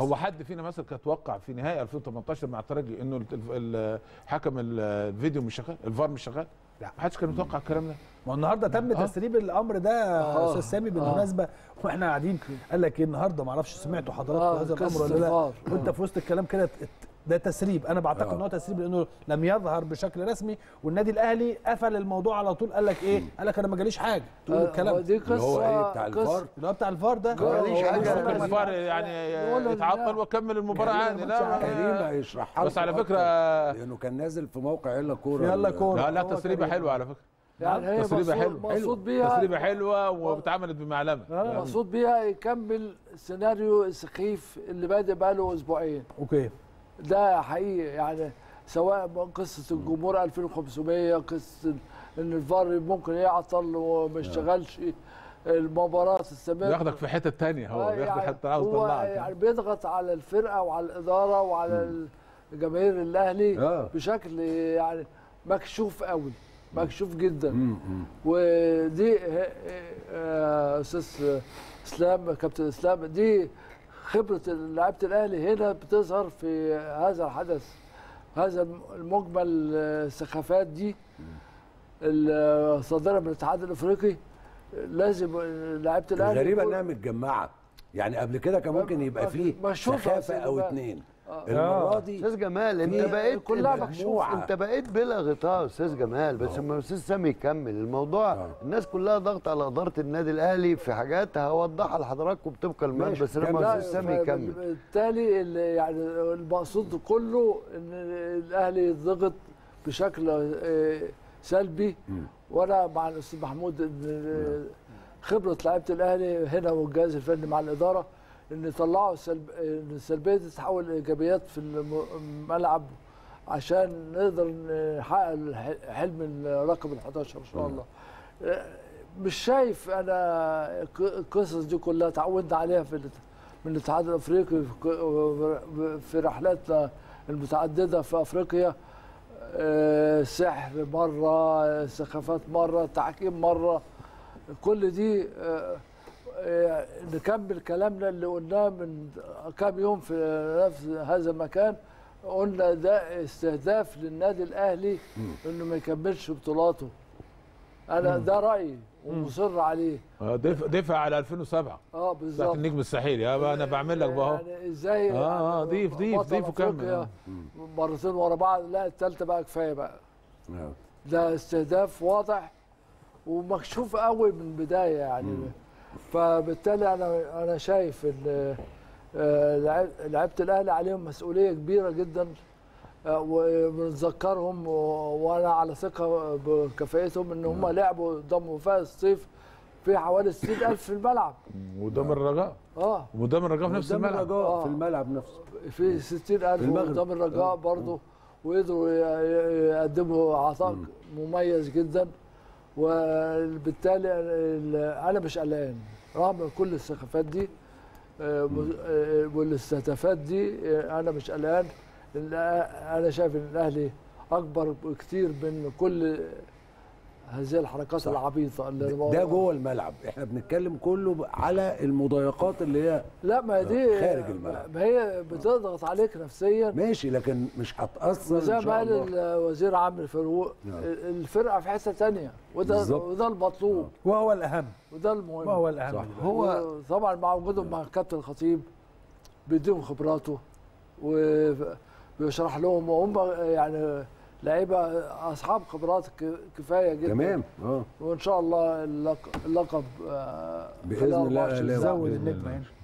هو حد فينا مثلا كان اتوقع في نهائي 2018 مع الترجي انه ال- ال- حكم ال- الفيديو مش شغال الفار مش شغال لا. ما حدش كان متوقع الكلام ده ما هو النهارده تم آه. تسريب الامر ده يا آه. استاذ سامي بالمناسبه واحنا قاعدين قال لك ايه النهارده ما اعرفش سمعتوا حضراتكم آه، هذا الامر قصة ولا لا الفار. وانت في وسط الكلام كده ت- ده تسريب انا بعتقد آه. ان هو تسريب لانه لم يظهر بشكل رسمي والنادي الاهلي قفل الموضوع على طول قال لك ايه قال لك انا ما جاليش حاجه تقول آه، الكلام دي اللي هو قصه ايه بتاع قصة- الفار اللي هو بتاع الفار ده ماليش هو حاجة. مش ممكن عارف الفار يعني. يعني ولا يتعطل لا. وكمل المباراه عادي لا كريم لا هيشرحها بس لكم على أكتر. فكره لانه كان نازل في موقع يلا كوره يلا كورة. لا لا هو تسريبه كريم. حلوه على فكره يعني هي تسريبه مقصود- حلوه مقصود بيها تسريبه حلوه واتعملت بمعلمه مقصود بيها يكمل سيناريو السخيف اللي بادئ بقاله اسبوعين اوكي ده حقيقي يعني سواء قصه الجمهور 2500 قصه ان الفار ممكن يعطل وما يشتغلش المباراه تستمر ياخدك في حته تانية هو آه، بياخدك حته عاوز هو يطلعك يعني بيضغط على الفرقه وعلى الاداره وعلى جماهير الاهلي آه. بشكل يعني مكشوف قوي مكشوف جدا مم، مم. ودي ه- آه، استاذ اسلام كابتن اسلام دي خبره لعيبه الاهلي هنا بتظهر في هذا الحدث هذا المجمل آه، السخافات دي الصادره من الاتحاد الافريقي لازم لعيبه الاهلي الغريبه يكون- انها متجمعه يعني قبل كده كان ممكن يبقى فيه مشهور سخافه أصلاً او بقى. اتنين آه. المره دي استاذ جمال انت في بقيت كلها انت- مكشوفة. انت بقيت بلا غطاء استاذ جمال بس لما الاستاذ سامي يكمل الموضوع آه. الناس كلها ضغط على اداره النادي الاهلي في حاجات هوضحها لحضراتكم طبق المال ماشي، بس لما كمل. الاستاذ سامي يكمل بالتالي اللي يعني المقصود كله ان الاهلي يضغط بشكل آه، سلبي وانا مع الاستاذ محمود ان خبره لعيبه الاهلي هنا والجهاز الفني مع الاداره ان يطلعوا السلب... ان السلبيه دي تتحول لايجابيات في الم- الملعب عشان نقدر نحقق الح- حلم الرقم ال 11 ان شاء الله. آه، مش شايف انا ك- القصص دي كلها تعودنا عليها في الات- من الاتحاد الافريقي في ك- في رحلاتنا المتعدده في افريقيا آه، سحر مره سخافات مره تحكيم مره كل دي آه، آه، نكمل كلامنا اللي قلناه من كام يوم في نفس هذا المكان قلنا ده استهداف للنادي الاهلي انه ما يكملش بطولاته انا ده رايي ومصر عليه آه، دفع دفع على 2007 اه بتاعت بالظبط النجم الساحلي اه بقى انا بعمل لك بقى اهو يعني ازاي آه، آه، ضيف- ضيف- بطل ضيف وكمل. أفريقيا آه. مرتين ورا بعض لا الثالثه بقى كفايه بقى آه. ده استهداف واضح ومكشوف قوي من البدايه يعني فبالتالي انا انا شايف ان آه، لعيب- لعيبه الاهلي عليهم مسؤوليه كبيره جدا آه، وبنتذكرهم و- وانا على ثقه بكفاءتهم ان هم لعبوا قدام وفاء الصيف في حوالي 60000 في الملعب وقدام الرجاء اه وقدام الرجاء في نفس قدام الملعب الرجاء آه. في الملعب نفسه في 60000 في المغرب. قدام الرجاء برضه وقدروا ي- ي- يقدموا عطاء مميز جدا وبالتالي ال- انا مش قلقان رغم كل السخافات دي آه، م- آه، والاستهدافات دي آه، انا مش قلقان لأن انا شايف ان الاهلي اكبر بكتير من كل هذه الحركات العبيطه اللي ده جوه الملعب احنا بنتكلم كله على المضايقات اللي هي لا ما دي خارج الملعب. ما هي بتضغط عليك نفسيا ماشي لكن مش هتاثر وزي ان ما شاء قال الله الوزير عمرو فاروق نعم. الفرقه في حته ثانيه وده بالظبط. وده المطلوب وهو الاهم وده المهم وهو الاهم صح. دلوقتي. هو طبعا مع وجودهم مع الكابتن الخطيب بيديهم خبراته وبيشرح لهم وهم يعني لعيبه اصحاب خبرات ك- كفايه جدا تمام اه وان شاء الله اللقب, اللقب آه، بإذن خلال الله 24 لا ساعة. زود بإذن النجمه الله. هنا